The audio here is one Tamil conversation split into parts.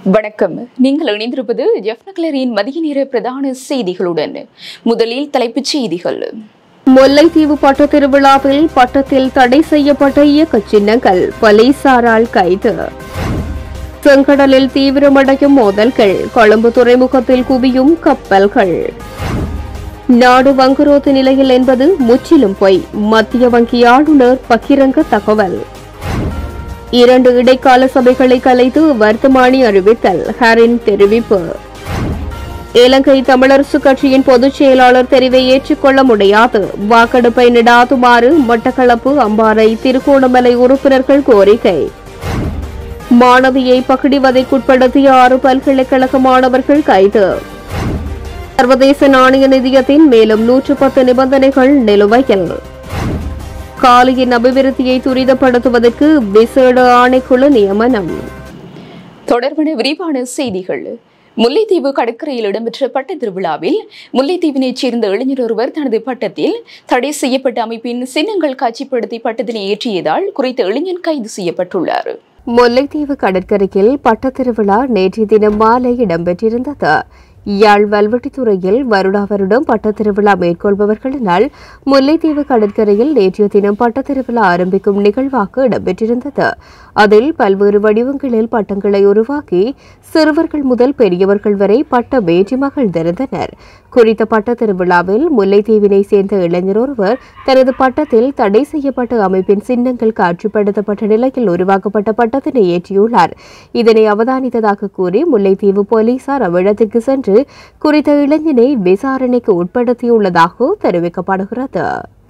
வணக்கம் நீங்கள் இணைந்திருப்பது ஜெஃப்னக்லரின் மதிய நேர பிரதான செய்திகளுடன் முதலில் தலைப்புச் செய்திகள் முல்லைத்தீவு பட்டு திருவிழாவில் பட்டத்தில் தடை செய்யப்பட்ட இயக்கச் சின்னங்கள் போலீசாரால் கைது செங்கடலில் தீவிரமடையும் மோதல்கள் கொழும்பு துறைமுகத்தில் குவியும் கப்பல்கள் நாடு வங்குரோத்து நிலையில் என்பது முற்றிலும் பொய் மத்திய வங்கி ஆளுநர் பகிரங்க தகவல் இரண்டு இடைக்கால சபைகளை கலைத்து வர்த்தமானி அறிவித்தல் ஹரின் தெரிவிப்பு இலங்கை தமிழரசு கட்சியின் பொதுச் செயலாளர் தெரிவை ஏற்றுக்கொள்ள முடியாது வாக்கெடுப்பை நடாத்துமாறு மட்டக்களப்பு அம்பாறை திருகோணமலை உறுப்பினர்கள் கோரிக்கை மாணவியை பகடிவதைக்குட்படுத்திய ஆறு பல்கலைக்கழக மாணவர்கள் கைது சர்வதேச நாணய நிதியத்தின் மேலும் நூற்று பத்து நிபந்தனைகள் நிலுவையில் காலியின் அபிவிருத்தியை துரிதப்படுத்துவதற்கு விசேட ஆணைக்குழு நியமனம் தொடர்பான விரிவான செய்திகள் முல்லைத்தீவு கடற்கரையில் இடம்பெற்ற பட்ட திருவிழாவில் முல்லைத்தீவினைச் சேர்ந்த இளைஞர் ஒருவர் தனது பட்டத்தில் தடை செய்யப்பட்ட அமைப்பின் சின்னங்கள் காட்சிப்படுத்தி பட்டத்தினை ஏற்றியதால் குறித்த இளைஞன் கைது செய்யப்பட்டுள்ளார் முல்லைத்தீவு கடற்கரையில் பட்டத் திருவிழா நேற்றைய தினம் மாலை இடம்பெற்றிருந்தது யாழ் வல்வெட்டித்துறையில் வருடா வருடம் பட்டத் திருவிழா மேற்கொள்பவர்களினால் முல்லைத்தீவு கடற்கரையில் நேற்றைய தினம் பட்டத் திருவிழா ஆரம்பிக்கும் நிகழ்வாக இடம்பெற்றிருந்தது அதில் பல்வேறு வடிவங்களில் பட்டங்களை உருவாக்கி சிறுவர்கள் முதல் பெரியவர்கள் வரை பட்ட வேற்றி மகிழ்ந்திருந்தனர் குறித்த பட்டத் திருவிழாவில் முல்லைத்தீவினை சேர்ந்த இளைஞர் ஒருவர் தனது பட்டத்தில் தடை செய்யப்பட்ட அமைப்பின் சின்னங்கள் காட்சிப்படுத்தப்பட்ட நிலையில் உருவாக்கப்பட்ட பட்டத்தினை ஏற்றியுள்ளார் இதனை அவதானித்ததாக கூறி முல்லைத்தீவு போலீசார் அவ்விடத்திற்கு சென்று குறித்த இளைஞனை விசாரணைக்கு உட்படுத்தியுள்ளதாக தெரிவிக்கப்படுகிறது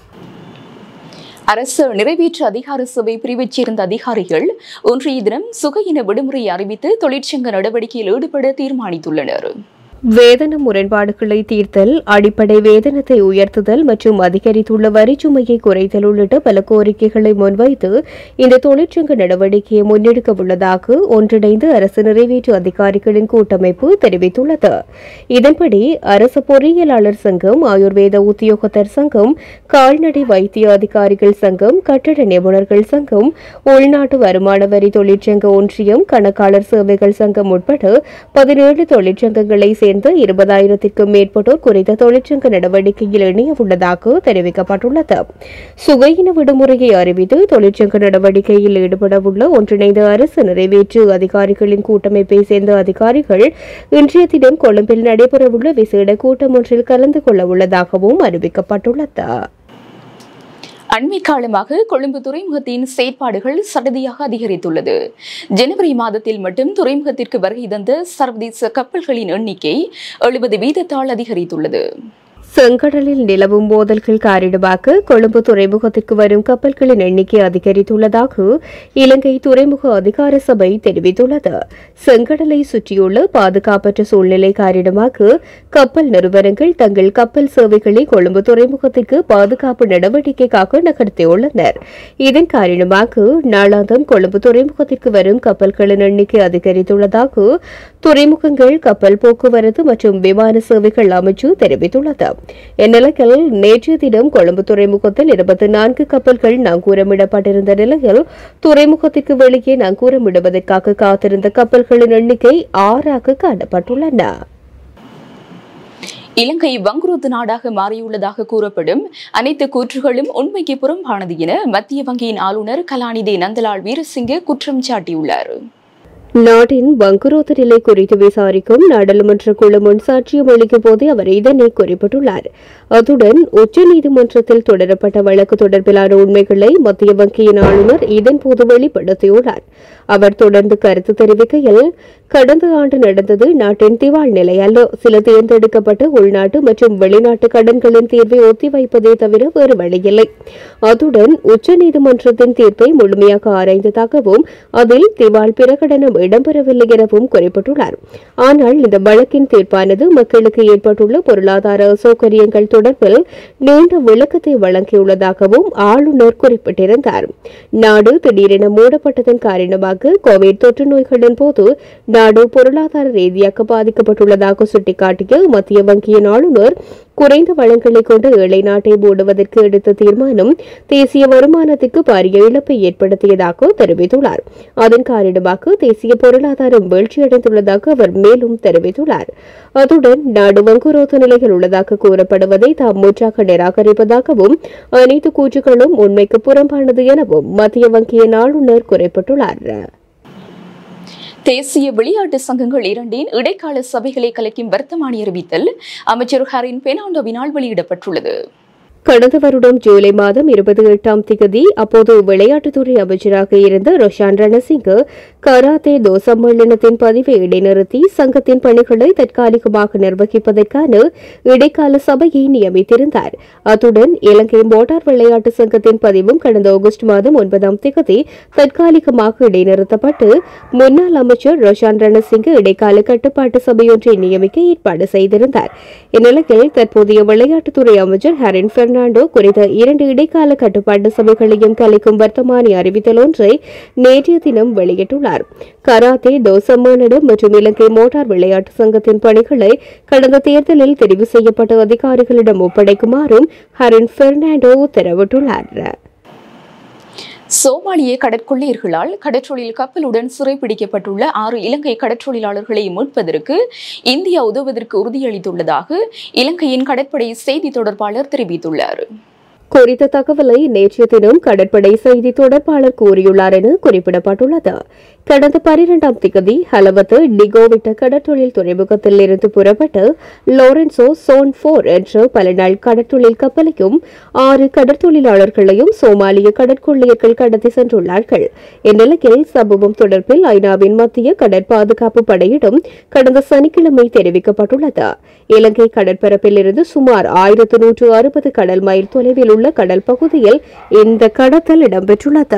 அரசு நிறைவேற்று அதிகார சபை பிரிவைச் சேர்ந்த அதிகாரிகள் ஒன்றிய தினம் சுகையின விடுமுறை அறிவித்து தொழிற்சங்க நடவடிக்கையில் ஈடுபட தீர்மானித்துள்ளனர் வேதன முரண்பாடுகளை தீர்த்தல் அடிப்படை வேதனத்தை உயர்த்துதல் மற்றும் அதிகரித்துள்ள வரிச்சுமையை குறைத்தல் உள்ளிட்ட பல கோரிக்கைகளை முன்வைத்து இந்த தொழிற்சங்க நடவடிக்கையை முன்னெடுக்க உள்ளதாக ஒன்றிணைந்து அரசு நிறைவேற்று அதிகாரிகளின் கூட்டமைப்பு தெரிவித்துள்ளது இதன்படி அரசு பொறியியலாளர் சங்கம் ஆயுர்வேத உத்தியோகத்தர் சங்கம் கால்நடை வைத்திய அதிகாரிகள் சங்கம் கட்டட நிபுணர்கள் சங்கம் உள்நாட்டு வருமான வரி தொழிற்சங்க ஒன்றியம் கணக்காளர் சேவைகள் சங்கம் உட்பட பதினேழு தொழிற்சங்கங்களை சேர்ந்த இருபதாயிரத்திற்கும் மேற்பட்டோர் குறித்த தொழிற்சங்க நடவடிக்கையில் இணைய உள்ளதாக தெரிவிக்கப்பட்டுள்ளது சுகையின விடுமுறையை அறிவித்து தொழிற்சங்க நடவடிக்கையில் ஈடுபடவுள்ள ஒன்றிணைந்த அரசு நிறைவேற்று அதிகாரிகளின் கூட்டமைப்பை சேர்ந்த அதிகாரிகள் இன்றைய தினம் கொழும்பில் நடைபெறவுள்ள விசேட கூட்டம் ஒன்றில் கலந்து கொள்ள உள்ளதாகவும் அறிவிக்கப்பட்டுள்ளது அண்மை காலமாக கொழும்பு துறைமுகத்தின் செயற்பாடுகள் சடதியாக அதிகரித்துள்ளது ஜனவரி மாதத்தில் மட்டும் துறைமுகத்திற்கு வருகை தந்த சர்வதேச கப்பல்களின் எண்ணிக்கை எழுபது வீதத்தால் அதிகரித்துள்ளது செங்கடலில் நிலவும் மோதல்கள் காரணமாக கொழும்பு துறைமுகத்திற்கு வரும் கப்பல்களின் எண்ணிக்கை அதிகரித்துள்ளதாக இலங்கை துறைமுக அதிகார சபை தெரிவித்துள்ளது செங்கடலை சுற்றியுள்ள பாதுகாப்பற்ற சூழ்நிலை காரணமாக கப்பல் நிறுவனங்கள் தங்கள் கப்பல் சேவைகளை கொழும்பு துறைமுகத்திற்கு பாதுகாப்பு நடவடிக்கைக்காக நகர்த்தியுள்ளனர் இதன் காரணமாக நாளாந்தம் கொழும்பு துறைமுகத்திற்கு வரும் கப்பல்களின் எண்ணிக்கை அதிகரித்துள்ளதாக துறைமுகங்கள் கப்பல் போக்குவரத்து மற்றும் விமான சேவைகள் அமைச்சு தெரிவித்துள்ளது இந்நிலையில் நேற்றைய தினம் கொழும்பு துறைமுகத்தில் இருபத்தி நான்கு கப்பல்கள் நங்கூரமிடப்பட்டிருந்த நிலையில் துறைமுகத்திற்கு வெளியே நங்கூரமிடுவதற்காக காத்திருந்த கப்பல்களின் எண்ணிக்கை ஆறாக காணப்பட்டுள்ளன இலங்கை வங்குரோத்து நாடாக மாறியுள்ளதாக கூறப்படும் அனைத்து கூற்றுகளும் உண்மைக்கு புறம்பானது என மத்திய வங்கியின் ஆளுநர் கலாநிதி நந்தலால் வீரசிங்க குற்றம் சாட்டியுள்ளார் நாட்டின் வங்குரோத்து நிலை குறித்து விசாரிக்கும் நாடாளுமன்ற குழு முன் சாட்சியம் அளிக்கும் போது அவர் இதனை குறிப்பிட்டுள்ளார் அத்துடன் உச்சநீதிமன்றத்தில் தொடரப்பட்ட வழக்கு தொடர்பிலான உண்மைகளை மத்திய வங்கியின் ஆளுநர் இதன்போது வெளிப்படுத்தியுள்ளார் அவர் தொடர்ந்து கருத்து தெரிவிக்கையில் கடந்த ஆண்டு நடந்தது நாட்டின் திவால் நிலை அல்ல சில தேர்ந்தெடுக்கப்பட்ட உள்நாட்டு மற்றும் வெளிநாட்டு கடன்களின் தீர்வை ஒத்திவைப்பதே தவிர வேறு வழியில்லை அத்துடன் உச்சநீதிமன்றத்தின் தீர்ப்பை முழுமையாக ஆராய்ந்ததாகவும் அதில் திவால் பிரகடனம் இடம்பெறவில்லை எனவும் குறிப்பிட்டுள்ளார் ஆனால் இந்த வழக்கின் தீர்ப்பானது மக்களுக்கு ஏற்பட்டுள்ள பொருளாதார அசௌகரியங்கள் தொடர்பில் நீண்ட விளக்கத்தை வழங்கியுள்ளதாகவும் ஆளுநர் குறிப்பிட்டிருந்தார் நாடு திடீரென மூடப்பட்டதன் காரணமாக கோவிட் தொற்று நோய்களின் போது நாடு பொருளாதார ரீதியாக பாதிக்கப்பட்டுள்ளதாக சுட்டிக்காட்டிய மத்திய வங்கியின் ஆளுநர் குறைந்த வளங்களை கொண்ட ஏழை நாட்டை மூடுவதற்கு எடுத்த தீர்மானம் தேசிய வருமானத்திற்கு பாரிய இழப்பை ஏற்படுத்தியதாக தெரிவித்துள்ளார் அதன் காரணமாக தேசிய பொருளாதாரம் வீழ்ச்சியடைந்துள்ளதாக அவர் மேலும் தெரிவித்துள்ளார் அத்துடன் நாடு வங்குரோத்து நிலையில் உள்ளதாக கூறப்படுவதை தாம் முற்றாக நிராகரிப்பதாகவும் அனைத்து கூற்றுகளும் உண்மைக்கு புறம்பானது எனவும் மத்திய வங்கியின் ஆளுநர் குறிப்பிட்டுள்ளார் தேசிய விளையாட்டு சங்கங்கள் இரண்டின் இடைக்கால சபைகளை கலைக்கும் வர்த்தமானி அறிவித்தல் அமைச்சர் ஹரின் பெனாண்டோவினால் வெளியிடப்பட்டுள்ளது கடந்த வருடம் ஜூலை மாதம் இருபத்தி எட்டாம் திகதி அப்போது விளையாட்டுத்துறை அமைச்சராக இருந்த ரொஷான் ரணசிங் கராத்தே தோ சம்மேளனத்தின் பதிவை இடைநிறுத்தி சங்கத்தின் பணிகளை தற்காலிகமாக நிர்வகிப்பதற்கான இடைக்கால சபையை நியமித்திருந்தார் அத்துடன் இலங்கை மோட்டார் விளையாட்டு சங்கத்தின் பதிவும் கடந்த ஆகஸ்ட் மாதம் ஒன்பதாம் திகதி தற்காலிகமாக இடைநிறுத்தப்பட்டு முன்னாள் அமைச்சர் ரொஷான் ரணசிங் இடைக்கால கட்டுப்பாட்டு சபையொன்றை நியமிக்க ஏற்பாடு செய்திருந்தார் இந்நிலையில் தற்போதைய விளையாட்டுத்துறை அமைச்சர் ஹரின் பெர்னாண்டோ குறித்த இரண்டு இடைக்கால கட்டுப்பாட்டு சபைகளையும் கலைக்கும் வர்த்தமானி அறிவித்தல் ஒன்றை நேற்றைய தினம் வெளியிட்டுள்ளார் கராத்தே தோசம்மானிடம் மற்றும் இலங்கை மோட்டார் விளையாட்டு சங்கத்தின் பணிகளை கடந்த தேர்தலில் தெரிவு செய்யப்பட்ட அதிகாரிகளிடம் ஒப்படைக்குமாறும் ஹரின் பெர்னாண்டோ உத்தரவிட்டுள்ளார் சோமாலிய கடற்கொள்ளையர்களால் கடற்றொழில் கப்பலுடன் சிறைப்பிடிக்கப்பட்டுள்ள ஆறு இலங்கை கடற்றொழிலாளர்களை மீட்பதற்கு இந்தியா உதவுவதற்கு உறுதியளித்துள்ளதாக இலங்கையின் கடற்படை செய்தி தொடர்பாளர் தெரிவித்துள்ளார் குறித்த தகவலை நேற்றைய தினம் கடற்படை செய்தி தொடர்பாளர் கூறியுள்ளார் என குறிப்பிடப்பட்டுள்ளது கடந்த பனிரெண்டாம் திகதி ஹலவத்து டிகோவிட்ட கடற்றொழில் துறைமுகத்தில் இருந்து புறப்பட்டு லாரன்சோ சோன் போர் என்ற பல நாள் கடற்றொழில் கப்பலையும் ஆறு கடற்தொழிலாளர்களையும் சோமாலிய கடற்கொள்ளையர்கள் கடத்தி சென்றுள்ளார்கள் இந்நிலையில் சம்பவம் தொடர்பில் ஐநாவின் மத்திய கடற்பாதுகாப்பு படையிடம் கடந்த சனிக்கிழமை தெரிவிக்கப்பட்டுள்ளது இலங்கை கடற்பரப்பில் இருந்து சுமார் ஆயிரத்து நூற்று அறுபது கடல் மைல் தொலைவில் உள்ள கடல் பகுதியில் இந்த கடத்தல் இடம்பெற்றுள்ளது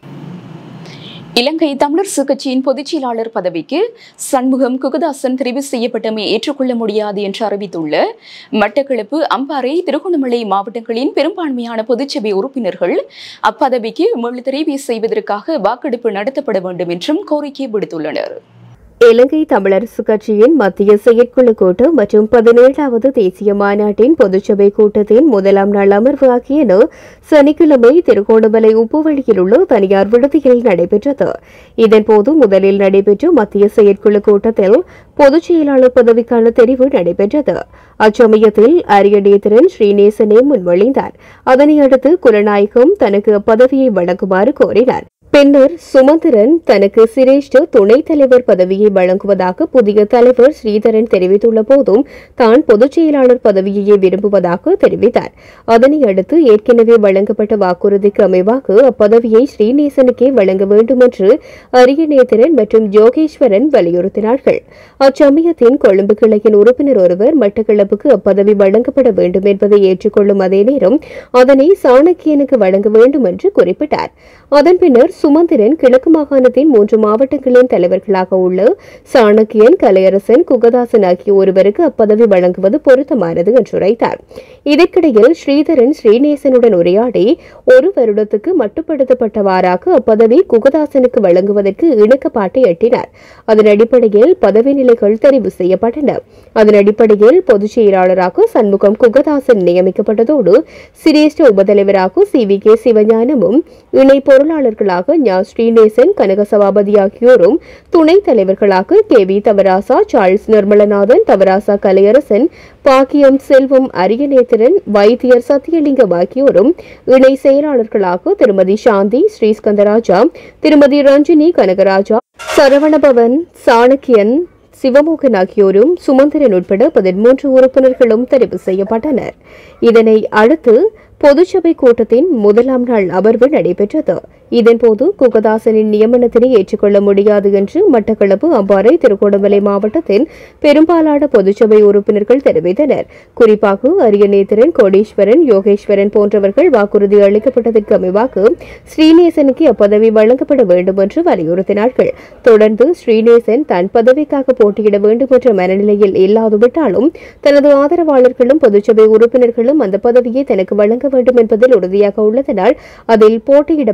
இலங்கை தமிழரசு கட்சியின் பொதுச் செயலாளர் பதவிக்கு சண்முகம் குகதாசன் தெரிவு செய்யப்பட்டமை ஏற்றுக்கொள்ள முடியாது என்று அறிவித்துள்ள மட்டக்களப்பு அம்பாறை திருகோணமலை மாவட்டங்களின் பெரும்பான்மையான பொதுச்சபை உறுப்பினர்கள் அப்பதவிக்கு மீள் தெரிவு செய்வதற்காக வாக்கெடுப்பு நடத்தப்பட வேண்டும் என்றும் கோரிக்கை விடுத்துள்ளனர் இலங்கை தமிழரசு கட்சியின் மத்திய செயற்குழு கூட்டம் மற்றும் பதினேழாவது தேசிய மாநாட்டின் பொதுச்சபை கூட்டத்தின் முதலாம் நாள் அமர்வு ஆகியன சனிக்கிழமை திருகோணமலை உப்புவழியில் உள்ள தனியார் விடுதியில் நடைபெற்றது இதன்போது முதலில் நடைபெற்ற மத்திய செயற்குழு கூட்டத்தில் பொதுச் செயலாளர் பதவிக்கான தெரிவு நடைபெற்றது அச்சமயத்தில் அரியநேத்திரன் ஸ்ரீநேசனே முன்மொழிந்தார் அதனை அடுத்து குலநாயகம் தனக்கு அப்பதவியை வழங்குமாறு கோரினார் பின்னர் சுமந்திரன் தனக்கு சிரேஷ்ட துணைத் தலைவர் பதவியை வழங்குவதாக புதிய தலைவர் ஸ்ரீதரன் தெரிவித்துள்ள போதும் தான் பொதுச் செயலாளர் பதவியையே விரும்புவதாக தெரிவித்தார் அதனை அடுத்து ஏற்கனவே வழங்கப்பட்ட வாக்குறுதிக்கு அமைவாக அப்பதவியை ஸ்ரீநேசனுக்கே வழங்க வேண்டும் என்று அரியநேத்திரன் மற்றும் ஜோகேஸ்வரன் வலியுறுத்தினார்கள் அச்சமயத்தின் கொழும்பு கிளையின் உறுப்பினர் ஒருவர் மட்டக்களப்புக்கு அப்பதவி வழங்கப்பட வேண்டும் என்பதை ஏற்றுக்கொள்ளும் அதே நேரம் அதனை சாணக்கியனுக்கு வழங்க வேண்டும் என்று குறிப்பிட்டார் அதன் பின்னர் சுமந்திரன் கிழக்கு மாகாணத்தின் மூன்று மாவட்டங்களின் தலைவர்களாக உள்ள சாணக்கியன் கலையரசன் குகதாசன் ஆகிய ஒருவருக்கு அப்பதவி வழங்குவது பொருத்தமானது என்று உரைத்தார் இதற்கிடையில் ஸ்ரீதரன் ஸ்ரீநேசனுடன் உரையாடி ஒரு வருடத்துக்கு மட்டுப்படுத்தப்பட்டவாறாக அப்பதவி குகதாசனுக்கு வழங்குவதற்கு இணக்கப்பாட்டை எட்டினார் அதன் அடிப்படையில் பதவி நிலைகள் தெரிவு செய்யப்பட்டன அதன் அடிப்படையில் பொதுச் செயலாளராக சண்முகம் குகதாசன் நியமிக்கப்பட்டதோடு சிரேஷ்ட உபதலைவராக சி வி கே சிவஞானமும் இணை பொருளாளர்களாக ஞா ஸ்ரீநேசன் கனக சபாபதி ஆகியோரும் துணைத் தலைவர்களாக K V Thavarasa Charles Nirmalanathan Thavarasa Kalaiyarasan Pakkiyaselvam Ariyanethiran வைத்தியர் சத்தியலிங்கம் ஆகியோரும் இணை செயலாளர்களாக திருமதி சாந்தி ஸ்ரீஸ்கந்தராஜா திருமதி ரஞ்சினி கனகராஜா சரவணபவன் சாணக்கியன் சிவமோகன் ஆகியோரும் சுமந்திரன் உட்பட பதிமூன்று உறுப்பினர்களும் தெரிவு செய்யப்பட்டனர் இதனை அடுத்து பொதுச்சபை கூட்டத்தின் முதலாம் நாள் அமர்வு நடைபெற்றது இதன்போது குகதாசனின் நியமனத்தினை ஏற்றுக்கொள்ள முடியாது என்று மட்டக்களப்பு அம்பாறை திருகோணமலை மாவட்டத்தின் பெரும்பாலான பொதுச்சபை உறுப்பினர்கள் தெரிவித்தனர் குறிப்பாக அரியநேத்திரன் கோடீஸ்வரன் யோகேஸ்வரன் போன்றவர்கள் வாக்குறுதி அளிக்கப்பட்டதற்கு அமைவாக ஸ்ரீநேசனுக்கு அப்பதவி வழங்கப்பட வேண்டும் என்று வலியுறுத்தினார்கள் தொடர்ந்து ஸ்ரீநேசன் தன் பதவிக்காக போட்டியிட வேண்டும் என்ற மனநிலையில் இல்லாதுவிட்டாலும் தனது ஆதரவாளர்களும் பொதுச்சபை உறுப்பினர்களும் அந்த பதவியை தனக்கு வழங்க வேண்டும் என்பதில் உறுதியாக உள்ளதனால் அதில் போட்டியிடப் போவதாக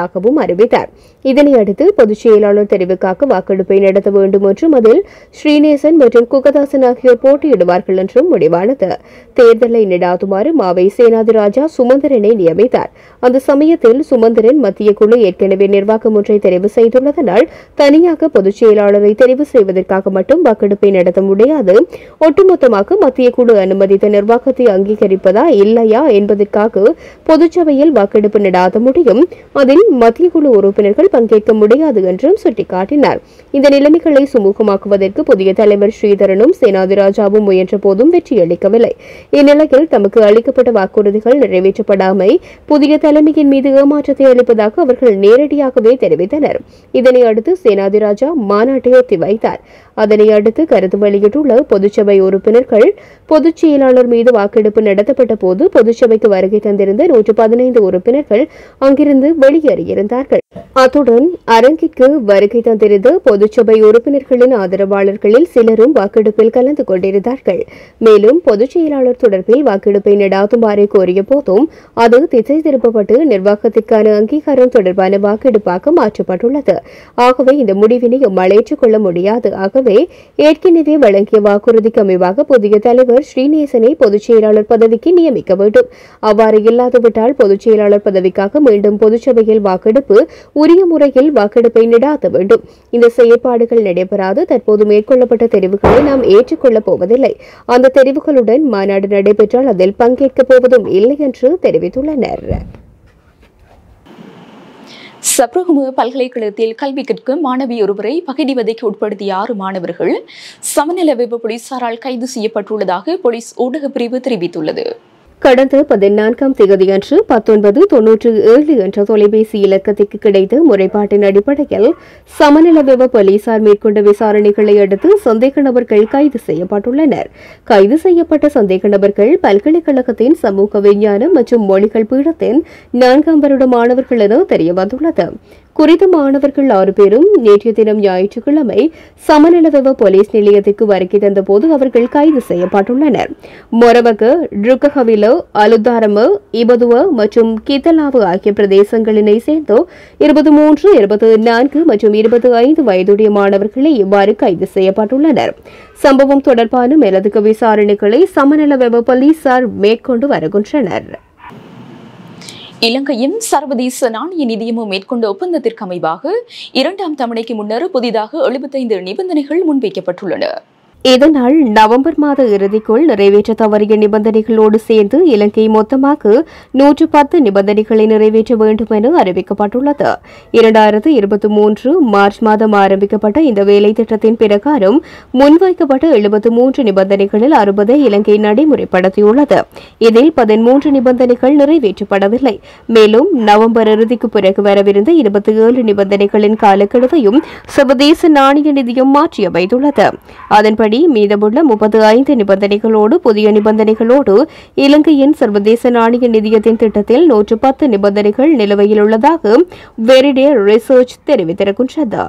உள்ளதாகவும் அறிவித்தார் இதனையடுத்து பொதுச் செயலாளர் தெரிவுக்காக வாக்கெடுப்பை நடத்த வேண்டும் என்றும் அதில் ஸ்ரீநேசன் மற்றும் குகதாசன் ஆகியோர் போட்டியிடுவார்கள் என்றும் முடிவானது தேர்தலை நடாத்துமாறு மாவை சேனாதிராஜா சுமந்திரனை நியமித்தார் அந்த சமயத்தில் சுமந்திரன் மத்திய குழு ஏற்கனவே நிர்வாகம் ஒன்றை தெரிவு செய்துள்ளதனால் தனியாக பொதுச் செயலாளரை தெரிவு செய்வதற்காக மட்டும் வாக்கெடுப்பை நடத்த முடியாது ஒட்டுமொத்தமாக மத்திய குழு அனுமதித்த நிர்வாகத்தை அங்கீகரிப்பதா இல்லையா என்பதற்காக பொதுச்சபையில் வாக்கெடுப்பு நடாத்த முடியும் அதில் மத்திய குழு உறுப்பினர்கள் பங்கேற்க முடியாது என்றும் சுட்டிக்காட்டினார் இந்த நிலைமைகளை சுமூகமாக்குவதற்கு புதிய தலைவர் ஸ்ரீதரனும் சேனாதிராஜாவும் முயன்ற போதும் வெற்றியளிக்கவில்லை இந்நிலையில் தமக்கு அளிக்கப்பட்ட வாக்குறுதிகள் நிறைவேற்றப்படாமை புதிய தலைமையின் மீது ஏமாற்றத்தை அளிப்பதாக அவர்கள் நேரடியாகவே தெரிவித்தனர் இதனை அடுத்து சேனாதிராஜா மாநாட்டை ஒத்திவைத்தார் அதனை அடுத்து கருத்து வெளியிட்டுள்ள பொதுச்சபை உறுப்பினர்கள் பொதுச் செயலாளர் மீது வாக்கெடுப்பு நடத்தப்பட்ட போது பொதுச்சபைக்கு வருகை தந்திருந்த நூற்று பதினைந்து உறுப்பினர்கள் அங்கிருந்து வெளியேறியிருந்தார்கள் அத்துடன் அரங்கிற்கு வருகை தந்திருந்த பொதுச்சபை உறுப்பினர்களின் ஆதரவாளர்களில் சிலரும் வாக்கெடுப்பில் கலந்து கொண்டிருந்தார்கள் மேலும் பொதுச் செயலாளர் தொடர்பில் வாக்கெடுப்பை நடாத்துமாறு கோரிய போதும் அது திசை திருப்பப்பட்டு நிர்வாகத்திற்கான அங்கீகாரம் தொடர்பான வாக்கெடுப்பாக மாற்றப்பட்டுள்ளது ஆகவே இந்த முடிவினை எம்மால் ஏற்றுக்கொள்ள முடியாது ஆகவே ஏற்கனவே வழங்கிய வாக்குறுதிக்கு அமைவாக புதிய தலைவர் ஸ்ரீநேசனை பொதுச் செயலாளர் பதவிக்கு நியமிக்க வேண்டும் அவ்வாறு இல்லாதுவிட்டால் பொதுச் செயலாளர் பதவிக்காக மீண்டும் பொதுச்சபையில் வாக்கெடுப்பு உரிய முறையில் வாக்கெடுப்பை நடாத்த வேண்டும் இந்த செயற்பாடுகள் நடைபெறாது தற்போது மேற்கொள்ளப்பட்ட தெரிவுகளை நாம் ஏற்றுக்கொள்ளப் போவதில்லை அந்த தெரிவுகளுடன் மாநாடு நடைபெற்றால் அதில் பங்கேற்கப் போவதும் இல்லை என்று தெரிவித்துள்ளனர் சப்ரகும பல்கலைக்கழகத்தில் கல்வி கற்கும் மாணவி ஒருவரை பகிடிவதைக்கு உட்படுத்திய ஆறு மாணவர்கள் சமநல வெப்ப போலீசாரால் கைது செய்யப்பட்டுள்ளதாக போலீஸ் ஊடகப் பிரிவு தெரிவித்துள்ளது கடந்த பதினான்காம் தேதியன்று பத்தொன்பது தொன்னூற்று ஏழு என்ற தொலைபேசி இலக்கத்திற்கு கிடைத்த முறைப்பாட்டின் அடிப்படையில் சமநலவெவ போலீசார் மேற்கொண்ட விசாரணைகளை அடுத்து சந்தேக நபர்கள் கைது செய்யப்பட்டுள்ளனர் கைது செய்யப்பட்ட சந்தேக நபர்கள் பல்கலைக்கழகத்தின் சமூக விஞ்ஞானம் மற்றும் மொழிகள் பீடத்தின் நான்காம் வருட மாணவர்கள் என தெரியவந்துள்ளது குறித்த மாணவர்கள் ஆறு பேரும் நேற்றைய தினம் ஞாயிற்றுக்கிழமை சமநலவெவ போலீஸ் நிலையத்திற்கு வருகை தந்தபோது அவர்கள் கைது செய்யப்பட்டுள்ளனர் மொரவக ருக்கஹவிலோ அலுதாரம இபதுவ மற்றும் கித்தலாவு ஆகிய பிரதேசங்களினை சேர்ந்தோ இருபத்தி மூன்று இருபத்தி நான்கு மற்றும் இருபத்தி ஐந்து வயதுடைய மாணவர்களே இவ்வாறு கைது செய்யப்பட்டுள்ளனர் சம்பவம் தொடர்பான மேலதிக விசாரணைகளை சமநலவெவ போலீசார் மேற்கொண்டு வருகின்றனர் இலங்கையும் சர்வதேச நாணய நிதியமும் மேற்கொண்ட ஒப்பந்தத்திற்கு அமைவாக இரண்டாம் தவணைக்கு முன்னர் புதிதாக எழுபத்தைந்து நிபந்தனைகள் முன்வைக்கப்பட்டுள்ளன இதனால் நவம்பர் மாத இறுதிக்குள் நிறைவேற்ற தவறிய நிபந்தனைகளோடு சேர்ந்து இலங்கை மொத்தமாக நூற்று பத்து நிபந்தனைகளை நிறைவேற்ற வேண்டும் என அறிவிக்கப்பட்டுள்ளது இரண்டாயிரத்து இருபத்தி மூன்று மார்ச் மாதம் ஆரம்பிக்கப்பட்ட இந்த வேலை திட்டத்தின் பிரகாரம் முன்வைக்கப்பட்ட எழுபத்து மூன்று நிபந்தனைகளில் அறுபதை இலங்கை நடைமுறைப்படுத்தியுள்ளது இதில் பதிமூன்று நிபந்தனைகள் நிறைவேற்றப்படவில்லை மேலும் நவம்பர் இறுதிக்கு பிறகு வரவிருந்த இருபத்தி ஏழு நிபந்தனைகளின் காலக்கெடுவையும் சர்வதேச நாணய நிதியம் மாற்றியமைத்துள்ளது அதன்படி மீதமுள்ள முப்பது ஐந்து நிபந்தனைகளோடு புதிய நிபந்தனைகளோடு இலங்கையின் சர்வதேச நாணய நிதியத்தின் திட்டத்தில் நூற்று பத்து நிபந்தனைகள் நிலுவையில் உள்ளதாக வெரிடே ரிசர்ச் தெரிவித்திருக்கின்றது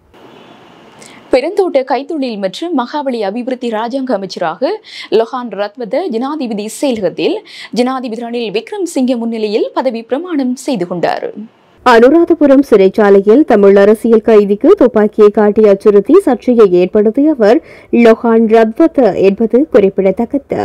பெருந்தோட்ட கைத்தொழில் மற்றும் மகாவலி அபிவிருத்தி ராஜாங்க அமைச்சராக லொஹான் ரத்வத ஜனாதிபதி செயலகத்தில் ஜனாதிபதி ரணில் விக்ரம் சிங்கே முன்னிலையில் பதவி பிரமாணம் செய்து கொண்டார் அனுராதபுரம் சிறைச்சாலையில் தமிழ் அரசியல் கைதிக்கு துப்பாக்கியை காட்டி அச்சுறுத்தி சர்ச்சையை ஏற்படுத்தியவர் லொஹான் ரத்வத் என்பது குறிப்பிடத்தக்கது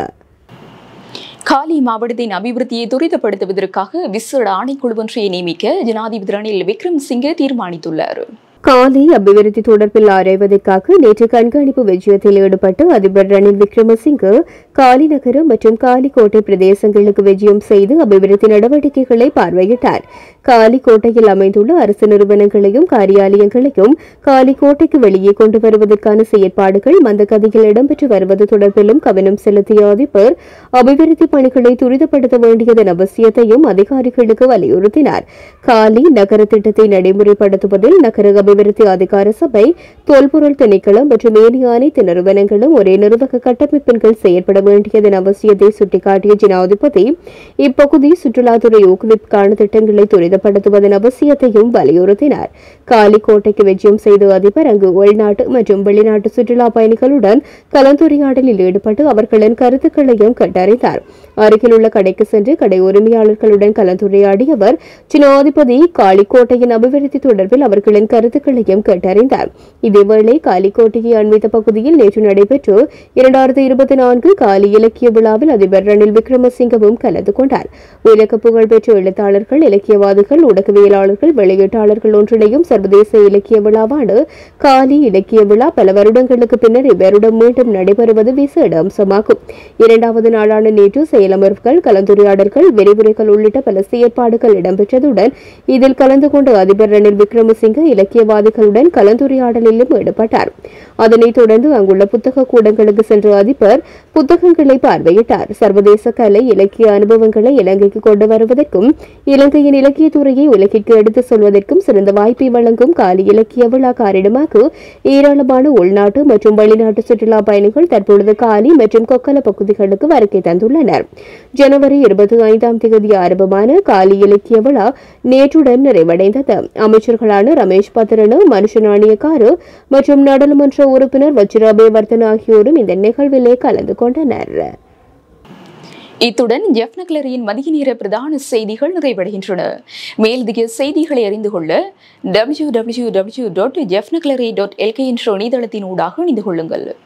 காலி மாவட்டத்தின் அபிவிருத்தியை துரிதப்படுத்துவதற்காக விசேட ஆணைக்குழு ஒன்றை நியமிக்க ஜனாதிபதி ரணில் விக்ரம் சிங்கே தீர்மானித்துள்ளார் காலி அபிவிருத்தி தொடர்பில் ஆராய்வதற்காக நேற்று கண்காணிப்பு விஜயத்தில் ஈடுபட்டு அதிபர் ரணில் விக்ரமசிங்கே காலி நகரம் மற்றும் காலிக்கோட்டை பிரதேசங்களுக்கு விஜயம் செய்து அபிவிருத்தி நடவடிக்கைகளை பார்வையிட்டார் காலிக்கோட்டையில் அமைந்துள்ள அரசு நிறுவனங்களையும் காரியாலயங்களையும் காலிக்கோட்டைக்கு வெளியே கொண்டு வருவதற்கான செயற்பாடுகள் மந்தகதியில் இடம்பெற்று வருவது தொடர்பிலும் கவனம் செலுத்திய அதிபர் அபிவிருத்தி பணிகளை துரிதப்படுத்த வேண்டியதன் அவசியத்தையும் அதிகாரிகளுக்கு வலியுறுத்தினார் காலி நகர திட்டத்தை நடைமுறைப்படுத்துவதில் நகர அபிவிருத்தி அதிகார சபை தொல்பொருள் திணைக்களம் மற்றும் ஏனைய அனைத்து நிறுவனங்களும் ஒரே நிர்வாக கட்டமைப்பின் கீழ் செயற்பட வேண்டியதன் அவசியத்தை சுட்டிக்காட்டிய ஜனாதிபதி இப்பகுதி சுற்றுலாத்துறை ஊக்குவிப்புக்கான திட்டங்களை துரிதப்படுத்துவதன் அவசியத்தையும் வலியுறுத்தினார் காலிக்கோட்டைக்கு விஜயம் செய்த அதிபர் அங்கு உள்நாட்டு மற்றும் வெளிநாட்டு சுற்றுலா பயணிகளுடன் கலந்துரையாடலில் ஈடுபட்டு அவர்களின் கருத்துக்களையும் கேட்டறிந்தார் அருகிலுள்ள கடைக்கு சென்று கடை உரிமையாளர்களுடன் கலந்துரையாடிய அவர் ஜனாதிபதி காலிக்கோட்டையின் அபிவிருத்தி தொடர்பில் அவர்களின் கருத்துக்களையும் கேட்டறிந்தார் இதேவேளை காலிக்கோட்டையை அண்மித்த பகுதியில் நேற்று நடைபெற்ற இரண்டாயிரத்தி இருபத்தி நான்கு காலி இலக்கிய விழாவில் அதிபர் ரணில் விக்ரமசிங்கவும் கலந்து கொண்டார் உலக புகழ்பெற்ற எழுத்தாளர்கள் இலக்கியவாதிகள் ஊடகவியலாளர்கள் வெளியீட்டாளர்கள் ஒன்றிணையும் சர்வதேச இலக்கிய விழாவான காலி இலக்கிய விழா பல வருடங்களுக்கு பின்னர் இவ்வருடம் மீண்டும் நடைபெறுவது விசேட அம்சமாகும் இரண்டாவது நாளான நேற்று செயலமர்வுகள் கலந்துரையாடல்கள் விரிவுரைகள் உள்ளிட்ட பல செயற்பாடுகள் இடம்பெற்றதுடன் இதில் கலந்து கொண்ட அதிபர் ரணில் விக்ரமசிங்க இலக்கியவாதிகளுடன் கலந்துரையாடலிலும் ஈடுபட்டார் அதனைத் தொடர்ந்து அங்குள்ள புத்தக கூடங்களுக்கு சென்ற அதிபர் புத்தகங்களை பார்வையிட்டார் சர்வதேச கலை இலக்கிய அனுபவங்களை இலங்கைக்கு கொண்டு வருவதற்கும் இலங்கையின் இலக்கிய துறையை உலகிற்கு எடுத்துச் செல்வதற்கும் சிறந்த வாய்ப்பை வழங்கும் காலி இலக்கிய விழா காரணமாக ஏராளமான உள்நாட்டு மற்றும் வெளிநாட்டு சுற்றுலா பயணிகள் தற்பொழுது காலி மற்றும் கொக்கல பகுதிகளுக்கு வருகை தந்துள்ளனர் ஜனவரி இருபத்தி ஐந்தாம் தேதி ஆரம்பமான காலி இலக்கிய விழா நேற்றுடன் நிறைவடைந்தது அமைச்சர்களான ரமேஷ் பத்ரனு மனுஷ நாணயக்காரு மற்றும் நாடாளுமன்ற உறுப்பினர் வஜ்ராபே வர்தன் ஆகியோரும் இந்த நிகழ்விலே கலந்து கொண்டனர் இத்துடன் ஜெஃப் நக்லரியின் மதிய நேர பிரதான செய்திகள் நிறைவடைகின்றன மேலதிக செய்திகளை அறிந்து கொள்ள டபிள்யூ டபிள்யூ டபிள்யூ டாட் ஜெஃப் நக்லரி டாட் எல்கே என்ற இணையதளத்தின் ஊடாக இணைந்து கொள்ளுங்கள்